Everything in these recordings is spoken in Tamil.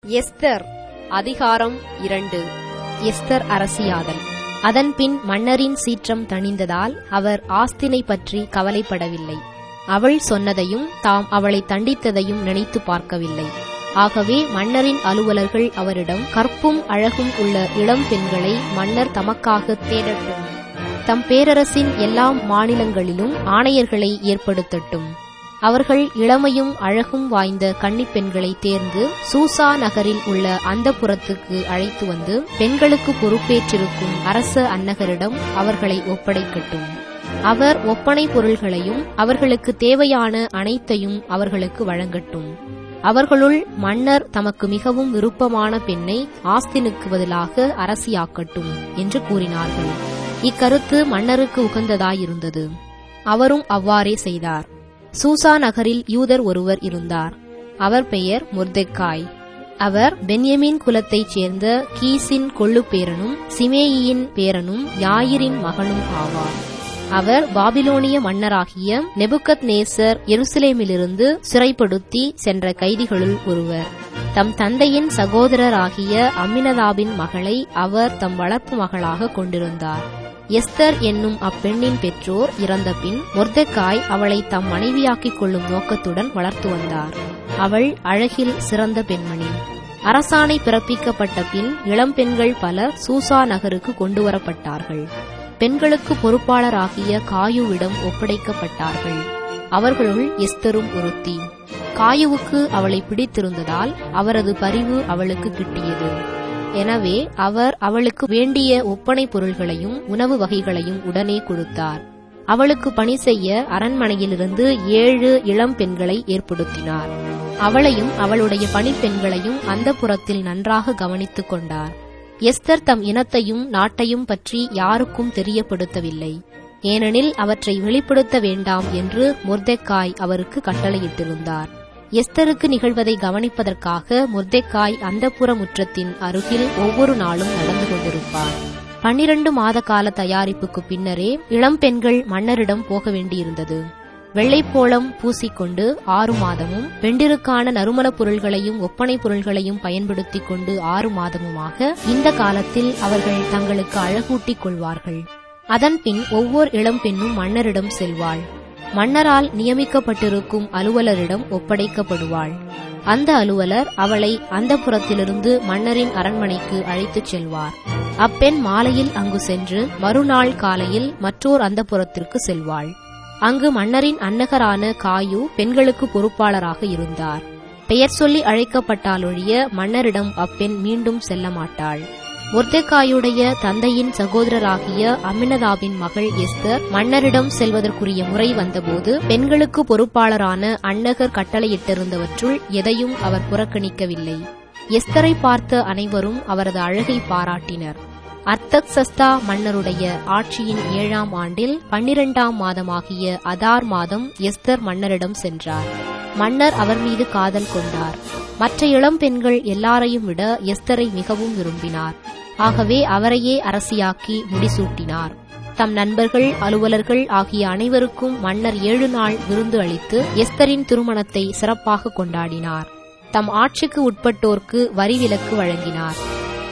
எஸ்தர் அதிகாரம் இரண்டு எஸ்தர் அரசியாதல் அதன்பின் மன்னரின் சீற்றம் தணிந்ததால் அவர் ஆஸ்தினை பற்றி கவலைப்படவில்லை அவள் சொன்னதையும் தாம் அவளை தண்டித்ததையும் நினைத்து பார்க்கவில்லை ஆகவே மன்னரின் அலுவலர்கள் அவரிடம் கற்பும் அழகும் உள்ள இளம் பெண்களை மன்னர் தமக்காக தேடட்டும் தம் பேரரசின் எல்லா மாநிலங்களிலும் ஆணையர்களை ஏற்படுத்தட்டும் அவர்கள் இளமையும் அழகும் வாய்ந்த கன்னிப் பெண்களை தேர்ந்து சூசா நகரில் உள்ள அந்த புறத்துக்கு அழைத்து வந்து பெண்களுக்கு பொறுப்பேற்றிருக்கும் அரச அன்னகரிடம் அவர்களை ஒப்படைக்கட்டும் அவர் ஒப்பனை பொருள்களையும் அவர்களுக்கு தேவையான அனைத்தையும் அவர்களுக்கு வழங்கட்டும் அவர்களுள் மன்னர் தமக்கு மிகவும் விருப்பமான பெண்ணை ஆஸ்தினுக்கு பதிலாக அரசியாக்கட்டும் என்று கூறினார்கள் இக்கருத்து மன்னருக்கு உகந்ததாயிருந்தது அவரும் அவ்வாறே செய்தார் சூசா நகரில் யூதர் ஒருவர் இருந்தார் அவர் பெயர் முர்தெக்காய் அவர் பென்யமின் குலத்தைச் சேர்ந்த கீசின் கொள்ளு பேரனும் சிமேயியின் பேரனும் யாயிரின் மகனும் ஆவார் அவர் பாபிலோனிய மன்னராகிய நெபுக்கத் நேசர் எருசலேமிலிருந்து சிறைப்படுத்தி சென்ற கைதிகளுள் ஒருவர் தம் தந்தையின் சகோதரராகிய அம்மினதாபின் மகளை அவர் தம் வளர்ப்பு மகளாக கொண்டிருந்தார் எஸ்தர் என்னும் அப்பெண்ணின் பெற்றோர் இறந்தபின் மொர்தெக்காய் அவளை தம் மனைவியாக்கிக் கொள்ளும் நோக்கத்துடன் வளர்த்து வந்தார் அவள் அழகில் சிறந்த பெண்மணி அரசாணை பிறப்பிக்கப்பட்ட பின் இளம்பெண்கள் பலர் சூசா நகருக்கு கொண்டுவரப்பட்டார்கள் பெண்களுக்கு பொறுப்பாளராகிய காயுவிடம் ஒப்படைக்கப்பட்டார்கள் அவர்களுள் எஸ்தரும் ஒருத்தி காயுவுக்கு அவளை பிடித்திருந்ததால் அவரது பரிவு அவளுக்கு கிட்டியது எனவே அவர் அவளுக்கு வேண்டிய ஒப்பனை பொருள்களையும் உணவு வகைகளையும் உடனே கொடுத்தார் அவளுக்கு பணி செய்ய அரண்மனையிலிருந்து ஏழு இளம் பெண்களை ஏற்படுத்தினார் அவளையும் அவளுடைய பணிப்பெண்களையும் அந்த புறத்தில் நன்றாக கவனித்துக் கொண்டார் எஸ்தர் தம் இனத்தையும் நாட்டையும் பற்றி யாருக்கும் தெரியப்படுத்தவில்லை ஏனெனில் அவற்றை வெளிப்படுத்த வேண்டாம் என்று முர்தெக்காய் அவருக்கு கட்டளையிட்டிருந்தார் எஸ்தருக்கு நிகழ்வதை கவனிப்பதற்காக முர்தெக்காய் அந்தப்புற முற்றத்தின் அருகில் ஒவ்வொரு நாளும் நடந்து கொண்டிருப்பார் பன்னிரண்டு மாத கால தயாரிப்புக்கு பின்னரே இளம் பெண்கள் மன்னரிடம் போக வேண்டியிருந்தது வெள்ளைப்போளம் பூசிக்கொண்டு ஆறு மாதமும் பெண்டிருக்கான நறுமணப் பொருள்களையும் ஒப்பனை பொருள்களையும் பயன்படுத்திக் கொண்டு ஆறு மாதமுமாக இந்த காலத்தில் அவர்கள் தங்களுக்கு அழகூட்டிக் கொள்வார்கள் அதன்பின் ஒவ்வொரு இளம் பெண்ணும் மன்னரிடம் செல்வாள் மன்னரால் நியமிக்கப்பட்டிருக்கும் அலுவலரிடம் ஒப்படைக்கப்படுவாள் அந்த அலுவலர் அவளை அந்த புறத்திலிருந்து மன்னரின் அரண்மனைக்கு அழைத்துச் செல்வார் அப்பெண் மாலையில் அங்கு சென்று மறுநாள் காலையில் மற்றோர் அந்த புறத்திற்கு செல்வாள் அங்கு மன்னரின் அன்னகரான காயு பெண்களுக்கு பொறுப்பாளராக இருந்தார் பெயர் சொல்லி அழைக்கப்பட்டாலொழிய மன்னரிடம் அப்பெண் மீண்டும் செல்ல மாட்டாள் முர்தெக்காயுடைய தந்தையின் சகோதரராகிய அமினதாபின் மகள் எஸ்தர் மன்னரிடம் செல்வதற்குரிய முறை வந்தபோது பெண்களுக்கு பொறுப்பாளரான அன்னகர் கட்டளையிட்டிருந்தவற்றுள் எதையும் அவர் புறக்கணிக்கவில்லை எஸ்தரை பார்த்த அனைவரும் அவரது அழகை பாராட்டினர் அர்த்தக்சஸ்தா மன்னருடைய ஆட்சியின் ஏழாம் ஆண்டில் பன்னிரண்டாம் மாதமாகிய அதார் மாதம் எஸ்தர் மன்னரிடம் சென்றார் மன்னர் அவர் மீது காதல் கொண்டார் மற்ற இளம் பெண்கள் எல்லாரையும் விட எஸ்தரை மிகவும் விரும்பினார் ஆகவே அவரையே அரசியாக்கி முடிசூட்டினார் தம் நண்பர்கள் அலுவலர்கள் ஆகிய அனைவருக்கும் மன்னர் ஏழு நாள் விருந்து அளித்து எஸ்தரின் திருமணத்தை சிறப்பாக கொண்டாடினார் தம் ஆட்சிக்கு உட்பட்டோர்க்கு வரி விலக்கு வழங்கினார்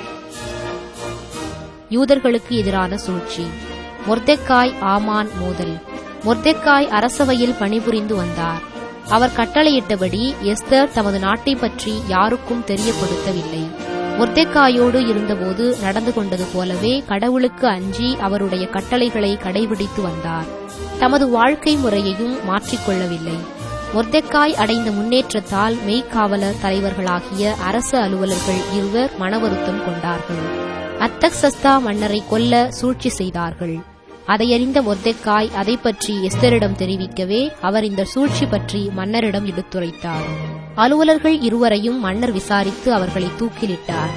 யூதர்களுக்கு எதிரான சூழ்ச்சி மொர்தெக்காய் ஆமான் மோதல் மொர்தெக்காய் அரசவையில் பணிபுரிந்து வந்தார் அவர் கட்டளையிட்டபடி எஸ்தர் தமது நாட்டை பற்றி யாருக்கும் தெரியப்படுத்தவில்லை மொர்தெக்காயோடு இருந்தபோது நடந்து கொண்டது போலவே கடவுளுக்கு அஞ்சி அவருடைய கட்டளைகளை கடைபிடித்து வந்தார் தமது வாழ்க்கை முறையையும் மாற்றிக்கொள்ளவில்லை மொர்தெக்காய் அடைந்த முன்னேற்றத்தால் மெய்க்காவலர் தலைவர்களாகிய அரசு அலுவலர்கள் இருவர் மனவருத்தம் கொண்டார்கள் அத்தக்சஸ்தா மன்னரை கொல்ல சூழ்ச்சி செய்தார்கள் அதையறிந்த மொர்தெக்காய் அதை பற்றி எஸ்தரிடம் தெரிவிக்கவே அவர் இந்த சூழ்ச்சி பற்றி மன்னரிடம் எடுத்துரைத்தார் அலுவலர்கள் இருவரையும் மன்னர் விசாரித்து அவர்களை தூக்கிலிட்டார்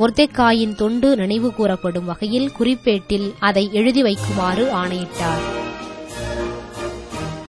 மொர்தெக்காயின் தொண்டு நினைவு கூறப்படும் வகையில் குறிப்பேட்டில் அதை எழுதி வைக்குமாறு ஆணையிட்டார்